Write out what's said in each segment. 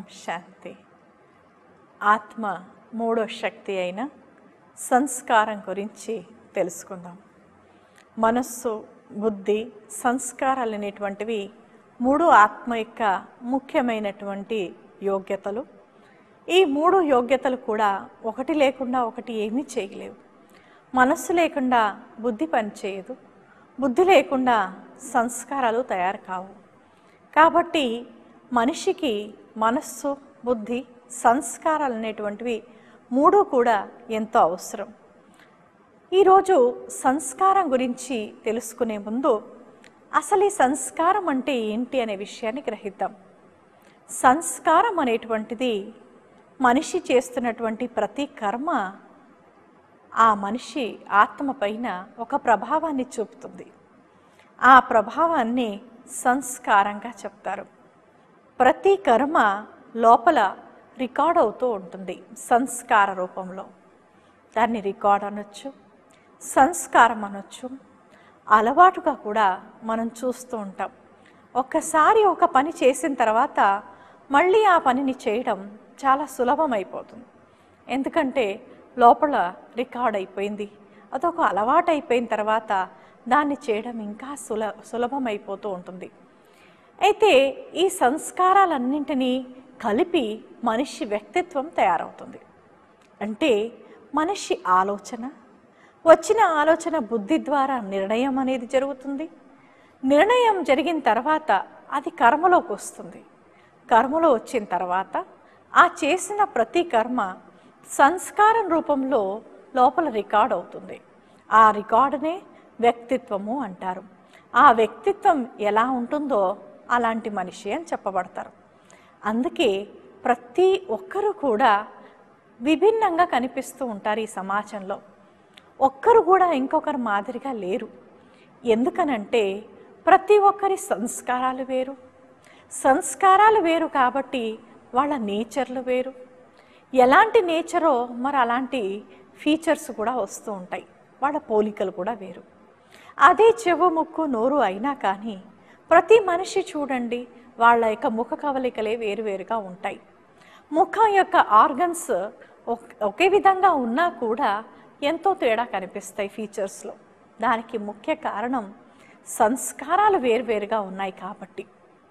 శాంతి ఆత్మ మూడో శక్తి అయిన సంస్కారం గురించి తెలుసుకుందాం మనస్సు బుద్ధి సంస్కారాలు అనేటువంటివి మూడు ఆత్మ యొక్క ముఖ్యమైనటువంటి యోగ్యతలు ఈ మూడు యోగ్యతలు కూడా ఒకటి లేకుండా ఒకటి ఏమీ చేయలేవు మనస్సు లేకుండా బుద్ధి పనిచేయదు బుద్ధి లేకుండా సంస్కారాలు తయారు కావు కాబట్టి మనిషికి మనస్సు బుద్ధి సంస్కారాలు అనేటువంటివి మూడు కూడా ఎంతో అవసరం ఈరోజు సంస్కారం గురించి తెలుసుకునే ముందు అసలు ఈ సంస్కారం అంటే ఏంటి అనే విషయాన్ని గ్రహిద్దాం సంస్కారం అనేటువంటిది మనిషి చేస్తున్నటువంటి ప్రతి కర్మ ఆ మనిషి ఆత్మ పైన ఒక ప్రభావాన్ని చూపుతుంది ఆ ప్రభావాన్ని సంస్కారంగా చెప్తారు ప్రతి కర్మ లోపల రికార్డ్ అవుతూ ఉంటుంది సంస్కార రూపంలో దాన్ని రికార్డ్ అనొచ్చు సంస్కారం అనొచ్చు అలవాటుగా కూడా మనం చూస్తూ ఉంటాం ఒక్కసారి ఒక పని చేసిన తర్వాత మళ్ళీ ఆ పనిని చేయడం చాలా సులభమైపోతుంది ఎందుకంటే లోపల రికార్డ్ అయిపోయింది అదొక అలవాటు అయిపోయిన తర్వాత దాన్ని చేయడం ఇంకా సుల సులభమైపోతూ ఉంటుంది అయితే ఈ సంస్కారాలన్నింటినీ కలిపి మనిషి వ్యక్తిత్వం తయారవుతుంది అంటే మనిషి ఆలోచన వచ్చిన ఆలోచన బుద్ధి ద్వారా నిర్ణయం అనేది జరుగుతుంది నిర్ణయం జరిగిన తర్వాత అది కర్మలోకి వస్తుంది కర్మలో వచ్చిన తర్వాత ఆ చేసిన ప్రతి కర్మ సంస్కారం రూపంలో లోపల రికార్డ్ అవుతుంది ఆ రికార్డునే వ్యక్తిత్వము అంటారు ఆ వ్యక్తిత్వం ఎలా ఉంటుందో అలాంటి మనిషి అని చెప్పబడతారు అందుకే ప్రతి ఒక్కరూ కూడా విభిన్నంగా కనిపిస్తూ ఉంటారు ఈ సమాజంలో ఒక్కరు కూడా ఇంకొకరు మాదిరిగా లేరు ఎందుకనంటే ప్రతి ఒక్కరి సంస్కారాలు వేరు సంస్కారాలు వేరు కాబట్టి వాళ్ళ నేచర్లు వేరు ఎలాంటి నేచరో మరి అలాంటి ఫీచర్స్ కూడా వస్తూ ఉంటాయి వాళ్ళ పోలికలు కూడా వేరు అదే చెవు ముక్కు నోరు అయినా కానీ ప్రతి మనిషి చూడండి వాళ్ళ యొక్క ముఖ కవలికలే వేరువేరుగా ఉంటాయి ముఖం యొక్క ఆర్గన్స్ ఒకే విధంగా ఉన్నా కూడా ఎంతో తేడా కనిపిస్తాయి ఫీచర్స్లో దానికి ముఖ్య కారణం సంస్కారాలు వేరువేరుగా ఉన్నాయి కాబట్టి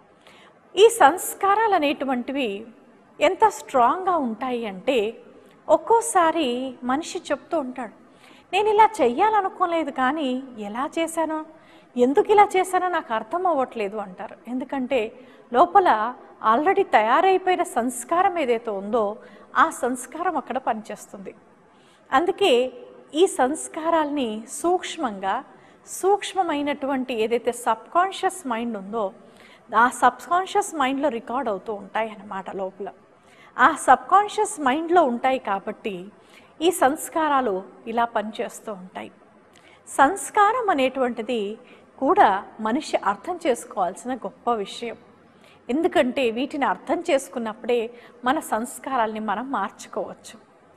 ఈ సంస్కారాలు అనేటువంటివి ఎంత స్ట్రాంగ్గా ఉంటాయి అంటే ఒక్కోసారి మనిషి చెప్తూ ఉంటాడు నేను ఇలా చెయ్యాలనుకోలేదు కానీ ఎలా చేశానో ఎందుకు ఇలా చేశానో నాకు అర్థం అవ్వట్లేదు అంటారు ఎందుకంటే లోపల ఆల్రెడీ తయారైపోయిన సంస్కారం ఏదైతే ఉందో ఆ సంస్కారం అక్కడ పనిచేస్తుంది అందుకే ఈ సంస్కారాల్ని సూక్ష్మంగా సూక్ష్మమైనటువంటి ఏదైతే సబ్కాన్షియస్ మైండ్ ఉందో ఆ సబ్కాన్షియస్ మైండ్లో రికార్డ్ అవుతూ ఉంటాయి అన్నమాట లోపల ఆ సబ్కాన్షియస్ మైండ్లో ఉంటాయి కాబట్టి ఈ సంస్కారాలు ఇలా పనిచేస్తూ ఉంటాయి సంస్కారం అనేటువంటిది కూడా మనిషి అర్థం చేసుకోవాల్సిన గొప్ప విషయం ఎందుకంటే వీటిని అర్థం చేసుకున్నప్పుడే మన సంస్కారాల్ని మనం మార్చుకోవచ్చు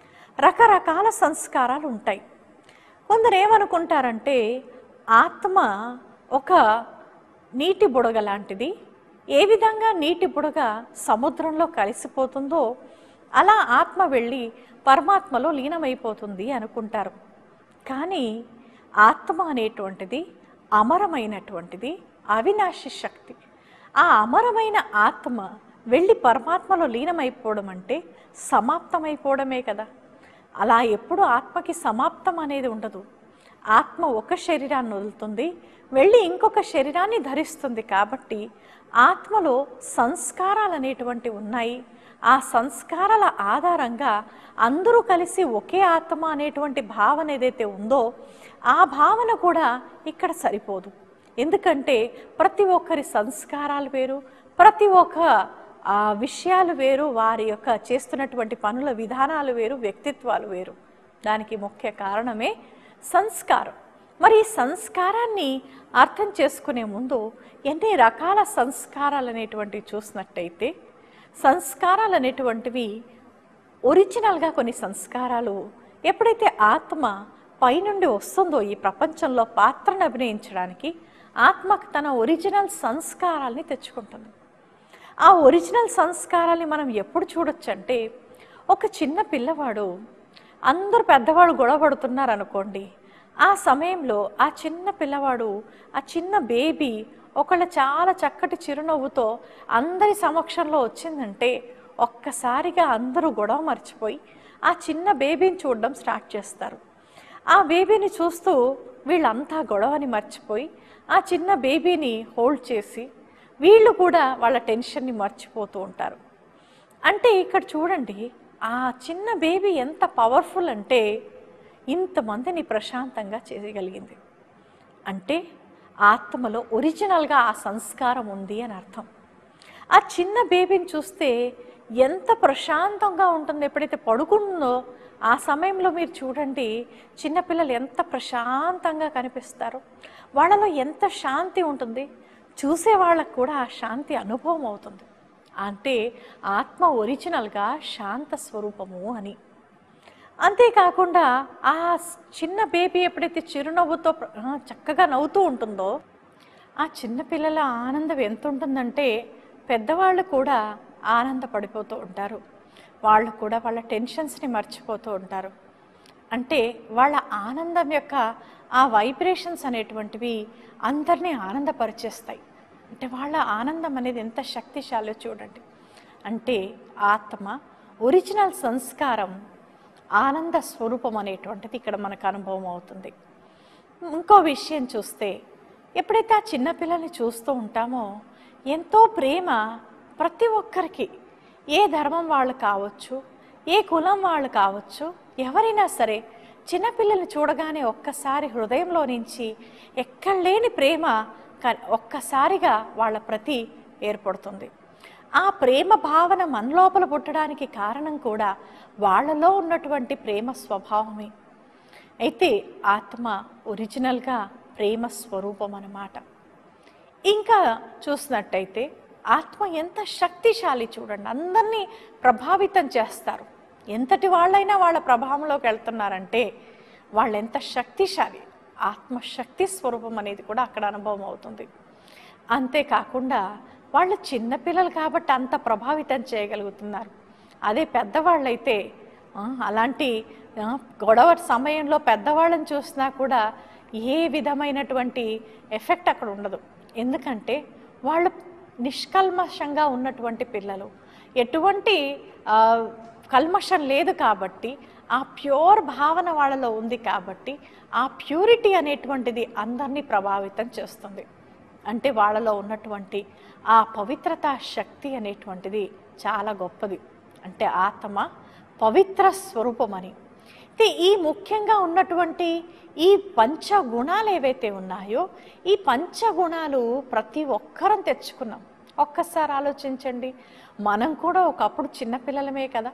రకరకాల సంస్కారాలు ఉంటాయి కొందరు ఏమనుకుంటారంటే ఆత్మ ఒక నీటి బుడగ లాంటిది ఏ విధంగా నీటి బుడగ సముద్రంలో కలిసిపోతుందో అలా ఆత్మ వెళ్ళి పరమాత్మలో లీనమైపోతుంది అనుకుంటారు కానీ ఆత్మ అనేటువంటిది అమరమైనటువంటిది అవినాశి శక్తి ఆ అమరమైన ఆత్మ వెళ్ళి పరమాత్మలో లీనమైపోవడం అంటే సమాప్తమైపోవడమే కదా అలా ఎప్పుడు ఆత్మకి సమాప్తం అనేది ఉండదు ఆత్మ ఒక శరీరాన్ని వదులుతుంది వెళ్ళి ఇంకొక శరీరాన్ని ధరిస్తుంది కాబట్టి ఆత్మలో సంస్కారాలు అనేటువంటివి ఉన్నాయి ఆ సంస్కారాల ఆధారంగా అందరూ కలిసి ఒకే ఆత్మ అనేటువంటి భావన ఏదైతే ఉందో ఆ భావన కూడా ఇక్కడ సరిపోదు ఎందుకంటే ప్రతి ఒక్కరి సంస్కారాలు వేరు ప్రతి ఒక్క ఆ విషయాలు వేరు వారి యొక్క చేస్తున్నటువంటి పనుల విధానాలు వేరు వ్యక్తిత్వాలు వేరు దానికి ముఖ్య కారణమే సంస్కారం మరి ఈ సంస్కారాన్ని అర్థం చేసుకునే ముందు ఎన్ని రకాల సంస్కారాలు అనేటువంటివి చూసినట్టయితే సంస్కారాలు అనేటువంటివి ఒరిజినల్గా కొన్ని సంస్కారాలు ఎప్పుడైతే ఆత్మ పైనుండి వస్తుందో ఈ ప్రపంచంలో పాత్రను అభినయించడానికి ఆత్మకు తన ఒరిజినల్ సంస్కారాల్ని తెచ్చుకుంటుంది ఆ ఒరిజినల్ సంస్కారాల్ని మనం ఎప్పుడు చూడొచ్చు అంటే ఒక చిన్న పిల్లవాడు అందరు పెద్దవాళ్ళు గొడవ పడుతున్నారు అనుకోండి ఆ సమయంలో ఆ చిన్న పిల్లవాడు ఆ చిన్న బేబీ ఒకళ్ళ చాలా చక్కటి చిరునవ్వుతో అందరి సమక్షంలో వచ్చిందంటే ఒక్కసారిగా అందరూ గొడవ మర్చిపోయి ఆ చిన్న బేబీని చూడడం స్టార్ట్ చేస్తారు ఆ బేబీని చూస్తూ వీళ్ళంతా గొడవని మర్చిపోయి ఆ చిన్న బేబీని హోల్డ్ చేసి వీళ్ళు కూడా వాళ్ళ టెన్షన్ని మర్చిపోతూ ఉంటారు అంటే ఇక్కడ చూడండి ఆ చిన్న బేబీ ఎంత పవర్ఫుల్ అంటే ఇంతమందిని ప్రశాంతంగా చేయగలిగింది అంటే ఆత్మలో ఒరిజినల్గా ఆ సంస్కారం ఉంది అని అర్థం ఆ చిన్న బేబీని చూస్తే ఎంత ప్రశాంతంగా ఉంటుంది ఎప్పుడైతే పడుకుందో ఆ సమయంలో మీరు చూడండి చిన్నపిల్లలు ఎంత ప్రశాంతంగా కనిపిస్తారు వాళ్ళలో ఎంత శాంతి ఉంటుంది చూసే వాళ్ళకు కూడా ఆ శాంతి అనుభవం అవుతుంది అంటే ఆత్మ ఒరిజినల్గా శాంత స్వరూపము అని అంతేకాకుండా ఆ చిన్న బేబీ ఎప్పుడైతే చిరునవ్వుతో ప్ర- ఆ, చక్కగా నవ్వుతూ ఉంటుందో ఆ చిన్న పిల్లల ఆనందం ఎంత ఉంటుందంటే పెద్దవాళ్ళు కూడా ఆనందపడిపోతూ ఉంటారు వాళ్ళు కూడా వాళ్ళ టెన్షన్స్ని మర్చిపోతూ ఉంటారు అంటే వాళ్ళ ఆనందం యొక్క ఆ వైబ్రేషన్స్ అనేటువంటివి అందరినీ ఆనందపరిచేస్తాయి అంటే వాళ్ళ ఆనందం అనేది ఎంత శక్తిశాలో చూడండి అంటే ఆత్మ ఒరిజినల్ సంస్కారం ఆనంద స్వరూపం అనేటువంటిది ఇక్కడ మనకు అనుభవం అవుతుంది ఇంకో విషయం చూస్తే ఎప్పుడైతే ఆ చిన్నపిల్లల్ని చూస్తూ ఉంటామో ఎంతో ప్రేమ ప్రతి ఒక్కరికి ఏ ధర్మం వాళ్ళు కావచ్చు ఏ కులం వాళ్ళు కావచ్చు ఎవరైనా సరే చిన్నపిల్లల్ని చూడగానే ఒక్కసారి హృదయంలో నుంచి ఎక్కడ లేని ప్రేమ క- ఒక్కసారిగా వాళ్ళ ప్రతి ఏర్పడుతుంది ఆ ప్రేమ భావన మన లోపల పుట్టడానికి కారణం కూడా వాళ్ళలో ఉన్నటువంటి ప్రేమ స్వభావమే అయితే ఆత్మ ఒరిజినల్గా ప్రేమ స్వరూపం అన్నమాట ఇంకా చూసినట్టయితే ఆత్మ ఎంత శక్తిశాలి చూడండి అందరినీ ప్రభావితం చేస్తారు ఎంతటి వాళ్ళైనా వాళ్ళ ప్రభావంలోకి వెళ్తున్నారంటే వాళ్ళు ఎంత శక్తిశాలి ఆత్మ శక్తి స్వరూపం అనేది కూడా అక్కడ అనుభవం అవుతుంది అంతేకాకుండా వాళ్ళు చిన్నపిల్లలు కాబట్టి అంత ప్రభావితం చేయగలుగుతున్నారు అదే పెద్దవాళ్ళైతే ఆ, అలాంటి ఆ, గొడవ సమయంలో పెద్దవాళ్ళని చూసినా కూడా ఏ విధమైనటువంటి ఎఫెక్ట్ అక్కడ ఉండదు ఎందుకంటే వాళ్ళు నిష్కల్మషంగా ఉన్నటువంటి పిల్లలు ఎటువంటి ఆ, కల్మషం లేదు కాబట్టి ఆ ప్యూర్ భావన వాళ్ళలో ఉంది కాబట్టి ఆ ప్యూరిటీ అనేటువంటిది అందరినీ ప్రభావితం చేస్తుంది అంటే వాళ్ళలో ఉన్నటువంటి ఆ పవిత్రత శక్తి అనేటువంటిది చాలా గొప్పది అంటే ఆత్మ పవిత్ర స్వరూపం అని అయితే ఈ ముఖ్యంగా ఉన్నటువంటి ఈ పంచగుణాలు ఏవైతే ఉన్నాయో ఈ పంచగుణాలు ప్రతి ఒక్కరం తెచ్చుకున్నాం ఒక్కసారి ఆలోచించండి మనం కూడా ఒకప్పుడు చిన్నపిల్లలమే కదా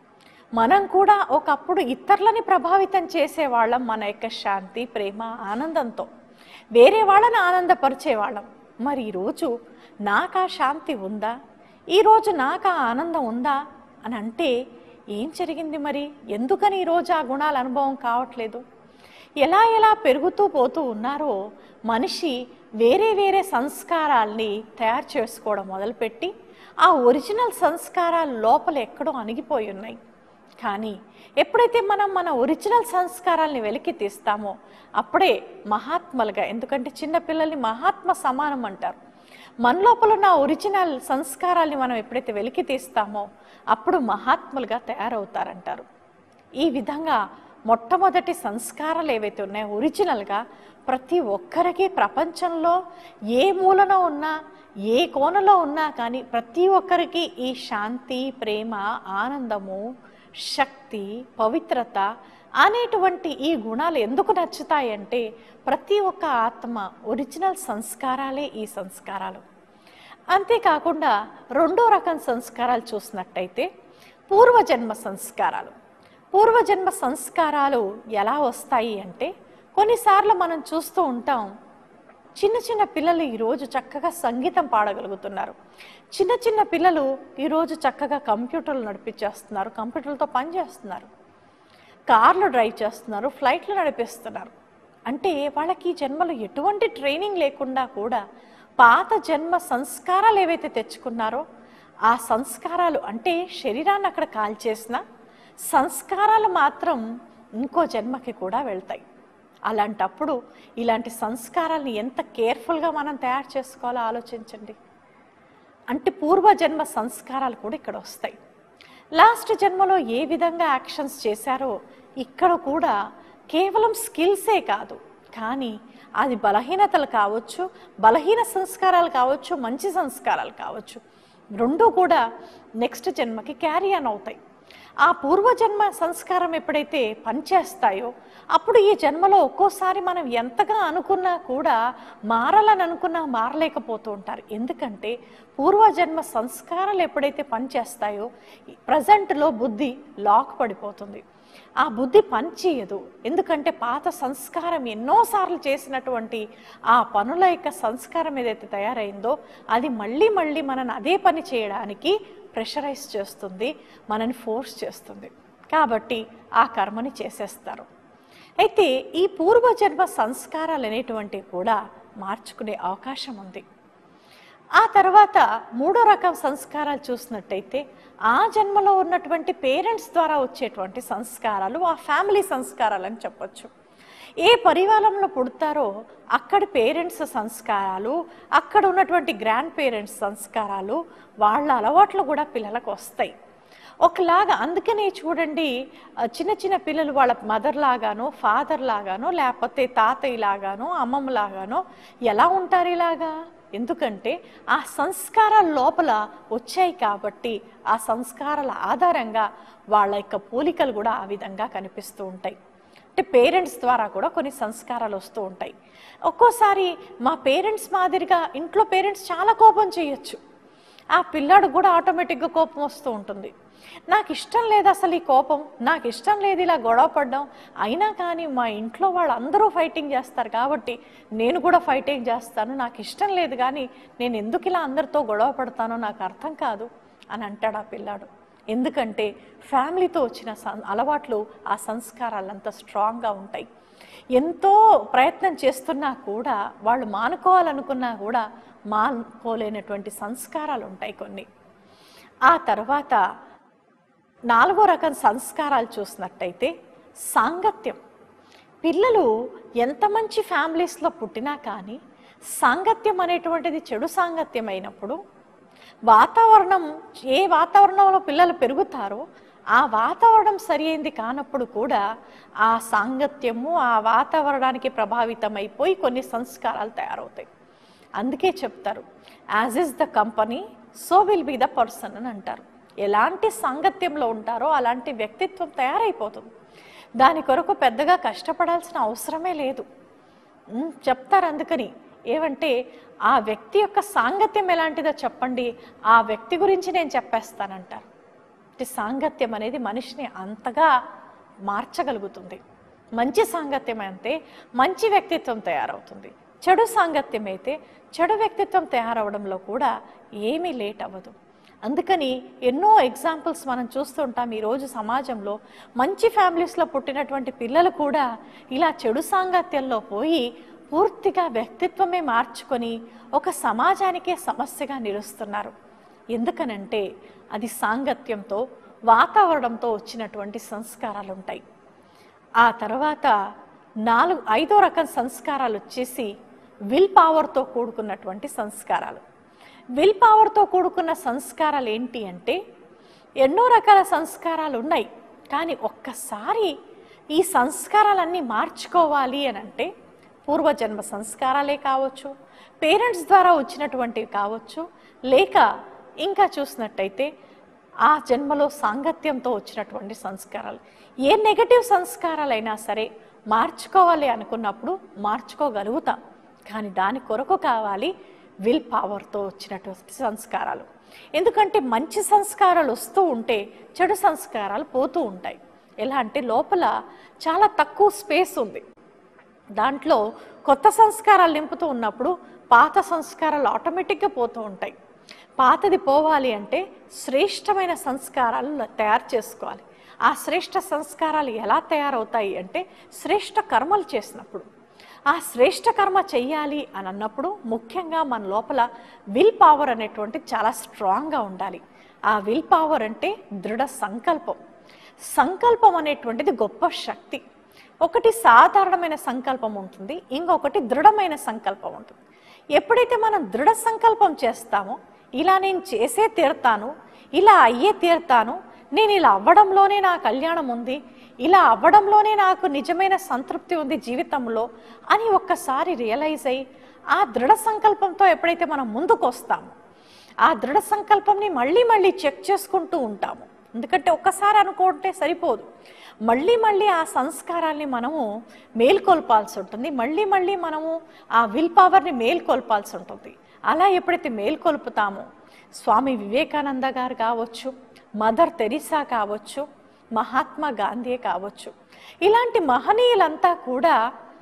మనం కూడా ఒకప్పుడు ఇతరులని ప్రభావితం చేసేవాళ్ళం మన యొక్క శాంతి ప్రేమ ఆనందంతో వేరే వాళ్ళని ఆనందపరిచేవాళ్ళం మరి ఈరోజు నాకు ఆ శాంతి ఉందా ఈరోజు నాకు ఆ ఆనందం ఉందా అని అంటే ఏం జరిగింది మరి ఎందుకని ఈరోజు ఆ గుణాల అనుభవం కావట్లేదు ఎలా ఎలా పెరుగుతూ పోతూ ఉన్నారో మనిషి వేరే వేరే సంస్కారాల్ని తయారు చేసుకోవడం మొదలుపెట్టి ఆ ఒరిజినల్ సంస్కారాలు లోపల ఎక్కడో అణిగిపోయి ఉన్నాయి కానీ ఎప్పుడైతే మనం మన ఒరిజినల్ సంస్కారాల్ని వెలికి తీస్తామో అప్పుడే మహాత్మలుగా ఎందుకంటే చిన్నపిల్లల్ని మహాత్మ సమానం అంటారు మన లోపల ఉన్న ఒరిజినల్ సంస్కారాల్ని మనం ఎప్పుడైతే వెలికి తీస్తామో అప్పుడు మహాత్ములుగా తయారవుతారంటారు ఈ విధంగా మొట్టమొదటి సంస్కారాలు ఏవైతే ఉన్నాయో ఒరిజినల్గా ప్రతి ఒక్కరికి ప్రపంచంలో ఏ మూలన ఉన్నా ఏ కోణలో ఉన్నా కానీ ప్రతి ఒక్కరికి ఈ శాంతి ప్రేమ ఆనందము శక్తి పవిత్రత అనేటువంటి ఈ గుణాలు ఎందుకు నచ్చుతాయంటే ప్రతి ఒక్క ఆత్మ ఒరిజినల్ సంస్కారాలే ఈ సంస్కారాలు అంతేకాకుండా రెండో రకం సంస్కారాలు చూసినట్టయితే పూర్వజన్మ సంస్కారాలు పూర్వజన్మ సంస్కారాలు ఎలా వస్తాయి అంటే కొన్నిసార్లు మనం చూస్తూ ఉంటాం చిన్న చిన్న పిల్లలు ఈరోజు చక్కగా సంగీతం పాడగలుగుతున్నారు చిన్న చిన్న పిల్లలు ఈరోజు చక్కగా కంప్యూటర్లు నడిపించేస్తున్నారు కంప్యూటర్లతో పని చేస్తున్నారు కార్లు డ్రైవ్ చేస్తున్నారు ఫ్లైట్లు నడిపిస్తున్నారు అంటే వాళ్ళకి ఈ జన్మలో ఎటువంటి ట్రైనింగ్ లేకుండా కూడా పాత జన్మ సంస్కారాలు ఏవైతే తెచ్చుకున్నారో ఆ సంస్కారాలు అంటే శరీరాన్ని అక్కడ కాల్చేసిన సంస్కారాలు మాత్రం ఇంకో జన్మకి కూడా వెళ్తాయి అలాంటప్పుడు ఇలాంటి సంస్కారాలను ఎంత కేర్ఫుల్గా మనం తయారు చేసుకోవాలో ఆలోచించండి అంటే పూర్వజన్మ సంస్కారాలు కూడా ఇక్కడ వస్తాయి లాస్ట్ జన్మలో ఏ విధంగా యాక్షన్స్ చేశారో ఇక్కడ కూడా కేవలం స్కిల్సే కాదు కానీ అది బలహీనతలు కావచ్చు బలహీన సంస్కారాలు కావచ్చు మంచి సంస్కారాలు కావచ్చు రెండూ కూడా నెక్స్ట్ జన్మకి క్యారీ ఆన్ అవుతాయి ఆ పూర్వజన్మ సంస్కారం ఎప్పుడైతే పనిచేస్తాయో అప్పుడు ఈ జన్మలో ఒక్కోసారి మనం ఎంతగా అనుకున్నా కూడా మారాలని అనుకున్నా మారలేకపోతూ ఉంటారు ఎందుకంటే పూర్వజన్మ సంస్కారాలు ఎప్పుడైతే పనిచేస్తాయో ప్రజెంట్లో బుద్ధి లాక్ పడిపోతుంది ఆ బుద్ధి పనిచేయదు ఎందుకంటే పాత సంస్కారం ఎన్నోసార్లు చేసినటువంటి ఆ పనుల యొక్క సంస్కారం ఏదైతే తయారైందో అది మళ్ళీ మళ్ళీ మనని అదే పని చేయడానికి ప్రెషరైజ్ చేస్తుంది మనని ఫోర్స్ చేస్తుంది కాబట్టి ఆ కర్మని చేసేస్తారు అయితే ఈ పూర్వజన్మ సంస్కారాలు అనేటువంటివి కూడా మార్చుకునే అవకాశం ఉంది ఆ తర్వాత మూడో రకం సంస్కారాలు చూసినట్టయితే ఆ జన్మలో ఉన్నటువంటి పేరెంట్స్ ద్వారా వచ్చేటువంటి సంస్కారాలు ఆ ఫ్యామిలీ సంస్కారాలు అని చెప్పొచ్చు ఏ పరివారంలో పుడతారో అక్కడి పేరెంట్స్ సంస్కారాలు అక్కడ ఉన్నటువంటి గ్రాండ్ పేరెంట్స్ సంస్కారాలు వాళ్ళ అలవాట్లు కూడా పిల్లలకు వస్తాయి ఒకలాగా అందుకనే చూడండి ఆ, చిన్న చిన్న పిల్లలు వాళ్ళ మదర్ లాగానో ఫాదర్ లాగానో లేకపోతే తాతయ్య లాగానో అమ్మమ్మ లాగానో ఎలా ఉంటారు ఇలాగా ఎందుకంటే ఆ సంస్కారాల లోపల వచ్చాయి కాబట్టి ఆ సంస్కారాల ఆధారంగా వాళ్ళ యొక్క పోలికలు కూడా ఆ విధంగా కనిపిస్తూ ఉంటాయి అంటే పేరెంట్స్ ద్వారా కూడా కొన్ని సంస్కారాలు వస్తూ ఉంటాయి ఒక్కోసారి మా పేరెంట్స్ మాదిరిగా ఇంట్లో పేరెంట్స్ చాలా కోపం చేయొచ్చు ఆ పిల్లాడు కూడా ఆటోమేటిక్గా కోపం వస్తూ ఉంటుంది నాకు ఇష్టం లేదు అసలు ఈ కోపం నాకు ఇష్టం లేదు ఇలా గొడవ పడడం అయినా కానీ మా ఇంట్లో వాళ్ళందరూ ఫైటింగ్ చేస్తారు కాబట్టి నేను కూడా ఫైటింగ్ చేస్తాను నాకు ఇష్టం లేదు కానీ నేను ఎందుకు ఇలా అందరితో గొడవ పడతానో నాకు అర్థం కాదు అని అంటాడు ఆ పిల్లాడు ఎందుకంటే ఫ్యామిలీతో వచ్చిన సం- అలవాట్లు ఆ సంస్కారాలు అంత స్ట్రాంగ్గా ఉంటాయి ఎంతో ప్రయత్నం చేస్తున్నా కూడా వాళ్ళు మానుకోవాలనుకున్నా కూడా మానుకోలేనటువంటి సంస్కారాలు ఉంటాయి కొన్ని ఆ తర్వాత నాలుగో రకం సంస్కారాలు చూసినట్టయితే సాంగత్యం పిల్లలు ఎంత మంచి ఫ్యామిలీస్లో పుట్టినా కానీ సాంగత్యం అనేటువంటిది చెడు సాంగత్యం అయినప్పుడు వాతావరణం ఏ వాతావరణంలో పిల్లలు పెరుగుతారో ఆ వాతావరణం సరి అయింది కానప్పుడు కూడా ఆ సాంగత్యము ఆ వాతావరణానికి ప్రభావితమైపోయి కొన్ని సంస్కారాలు తయారవుతాయి అందుకే చెప్తారు as is the company so will be the person అని అంటారు ఎలాంటి సాంగత్యంలో ఉంటారో అలాంటి వ్యక్తిత్వం తయారైపోతుంది దాని కొరకు పెద్దగా కష్టపడాల్సిన అవసరమే లేదు ఉమ్, చెప్తారు అందుకని ఏమంటే ఆ వ్యక్తి యొక్క సాంగత్యం ఎలాంటిదో చెప్పండి ఆ వ్యక్తి గురించి నేను చెప్పేస్తానంటారు అంటే సాంగత్యం అనేది మనిషిని అంతగా మార్చగలుగుతుంది మంచి సాంగత్యం అయితే మంచి వ్యక్తిత్వం తయారవుతుంది చెడు సాంగత్యం అయితే చెడు వ్యక్తిత్వం తయారవడంలో కూడా ఏమీ లేట్ అవ్వదు అందుకని ఎన్నో ఎగ్జాంపుల్స్ మనం చూస్తుంటాం ఈరోజు సమాజంలో మంచి ఫ్యామిలీస్లో పుట్టినటువంటి పిల్లలు కూడా ఇలా చెడు సాంగత్యంలో పోయి పూర్తిగా వ్యక్తిత్వమే మార్చుకొని ఒక సమాజానికే సమస్యగా నిలుస్తున్నారు ఎందుకనంటే అది సాంగత్యంతో వాతావరణంతో వచ్చినటువంటి సంస్కారాలు ఉంటాయి ఆ తర్వాత నాలుగు ఐదో రకం సంస్కారాలు వచ్చేసి విల్ పవర్తో కూడుకున్నటువంటి సంస్కారాలు విల్ పవర్తో కూడుకున్న సంస్కారాలు ఏంటి అంటే ఎన్నో రకాల సంస్కారాలు ఉన్నాయి కానీ ఒక్కసారి ఈ సంస్కారాలన్నీ మార్చుకోవాలి అని అంటే పూర్వజన్మ సంస్కారాలే కావచ్చు పేరెంట్స్ ద్వారా వచ్చినటువంటివి కావచ్చు లేక ఇంకా చూసినట్టయితే ఆ జన్మలో సాంగత్యంతో వచ్చినటువంటి సంస్కారాలు ఏ నెగటివ్ సంస్కారాలైనా సరే మార్చుకోవాలి అనుకున్నప్పుడు మార్చుకోగలుగుతాం కానీ దాని కొరకు కావాలి విల్ పవర్తో వచ్చినటువంటి సంస్కారాలు ఎందుకంటే మంచి సంస్కారాలు వస్తూ ఉంటే చెడు సంస్కారాలు పోతూ ఉంటాయి ఎలా అంటే లోపల చాలా తక్కువ స్పేస్ ఉంది దాంట్లో కొత్త సంస్కారాలు నింపుతూ ఉన్నప్పుడు పాత సంస్కారాలు ఆటోమేటిక్గా పోతూ ఉంటాయి పాతది పోవాలి అంటే శ్రేష్టమైన సంస్కారాలు తయారు చేసుకోవాలి ఆ శ్రేష్ట సంస్కారాలు ఎలా తయారవుతాయి అంటే శ్రేష్ట కర్మలు చేసినప్పుడు ఆ శ్రేష్ట కర్మ చెయ్యాలి అని అన్నప్పుడు ముఖ్యంగా మన లోపల విల్ పవర్ అనేటువంటి చాలా స్ట్రాంగ్గా ఉండాలి ఆ విల్ పవర్ అంటే దృఢ సంకల్పం సంకల్పం అనేటువంటిది గొప్ప శక్తి ఒకటి సాధారణమైన సంకల్పం ఉంటుంది ఇంకొకటి దృఢమైన సంకల్పం ఉంటుంది ఎప్పుడైతే మనం దృఢ సంకల్పం చేస్తామో ఇలా నేను చేసే తీరుతాను ఇలా అయ్యే తీరుతాను నేను ఇలా అవ్వడంలోనే నా కళ్యాణం ఉంది ఇలా అవ్వడంలోనే నాకు నిజమైన సంతృప్తి ఉంది జీవితంలో అని ఒక్కసారి రియలైజ్ అయ్యి ఆ దృఢ సంకల్పంతో ఎప్పుడైతే మనం ముందుకు వస్తామో ఆ దృఢ సంకల్పంని మళ్ళీ మళ్ళీ చెక్ చేసుకుంటూ ఉంటాము ఎందుకంటే ఒక్కసారి అనుకుంటే సరిపోదు మళ్ళీ మళ్ళీ ఆ సంస్కారాల్ని మనము మేల్కొల్పాల్సి ఉంటుంది మళ్ళీ మళ్ళీ మనము ఆ విల్ పవర్ని మేల్కొల్పాల్సి ఉంటుంది అలా ఎప్పుడైతే మేల్కొల్పుతామో స్వామి వివేకానంద గారు కావచ్చు మదర్ తెరిసా కావచ్చు మహాత్మా గాంధీ కావచ్చు ఇలాంటి మహనీయులంతా కూడా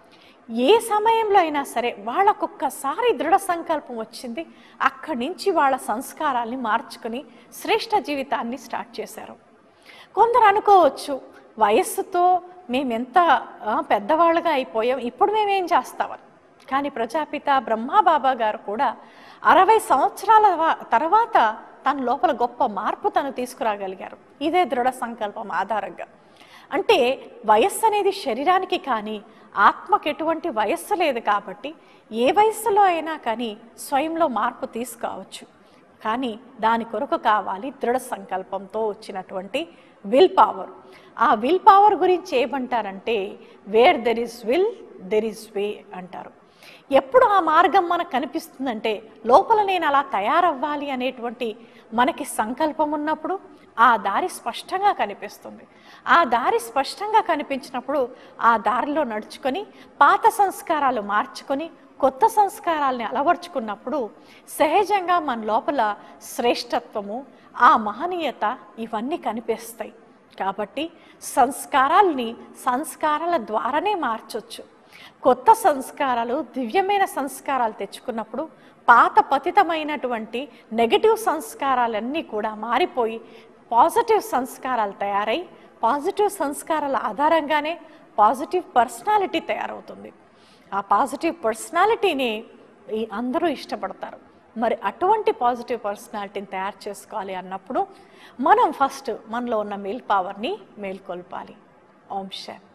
ఏ సమయంలో అయినా సరే వాళ్ళకొక్కసారి దృఢ సంకల్పం వచ్చింది అక్కడి నుంచి వాళ్ళ సంస్కారాల్ని మార్చుకుని శ్రేష్ఠ జీవితాన్ని స్టార్ట్ చేశారు కొందరు అనుకోవచ్చు వయస్సుతో మేమెంత ఆ, పెద్దవాళ్ళుగా అయిపోయాం ఇప్పుడు మేమేం చేస్తామని కానీ ప్రజాపిత బ్రహ్మాబాబా గారు కూడా అరవై సంవత్సరాల వ- తర్వాత తన లోపల గొప్ప మార్పు తను తీసుకురాగలిగారు ఇదే దృఢ సంకల్పం ఆధారంగా అంటే వయస్సు అనేది శరీరానికి కానీ ఆత్మకు ఎటువంటి వయస్సు లేదు కాబట్టి ఏ వయస్సులో అయినా కానీ స్వయంలో మార్పు తీసుకురావచ్చు కానీ దాని కొరకు కావాలి దృఢ సంకల్పంతో వచ్చినటువంటి విల్ పవర్ ఆ విల్ పవర్ గురించి ఏమంటారంటే where there is will there is way అంటారు ఎప్పుడు ఆ మార్గం మనకు కనిపిస్తుందంటే లోపల నేను అలా తయారవ్వాలి అనేటువంటి మనకి సంకల్పం ఉన్నప్పుడు ఆ దారి స్పష్టంగా కనిపిస్తుంది ఆ దారి స్పష్టంగా కనిపించినప్పుడు ఆ దారిలో నడుచుకొని పాత సంస్కారాలు మార్చుకొని కొత్త సంస్కారాల్ని అలవర్చుకున్నప్పుడు సహజంగా మన లోపల శ్రేష్టత్వము ఆ మహనీయత ఇవన్నీ కనిపిస్తాయి కాబట్టి సంస్కారాల్ని సంస్కారాల ద్వారానే మార్చొచ్చు కొత్త సంస్కారాలు దివ్యమైన సంస్కారాలు తెచ్చుకున్నప్పుడు పాత పతితమైనటువంటి నెగటివ్ సంస్కారాలన్నీ కూడా మారిపోయి పాజిటివ్ సంస్కారాలు తయారై పాజిటివ్ సంస్కారాల ఆధారంగానే పాజిటివ్ పర్సనాలిటీ తయారవుతుంది ఆ పాజిటివ్ పర్సనాలిటీని ఈ అందరూ ఇష్టపడతారు మరి అటువంటి పాజిటివ్ పర్సనాలిటీని తయారు చేసుకోవాలి అన్నప్పుడు మనం ఫస్ట్ మనలో ఉన్న మేల్ పవర్ని మేల్కొల్పాలి ఓం శాంతి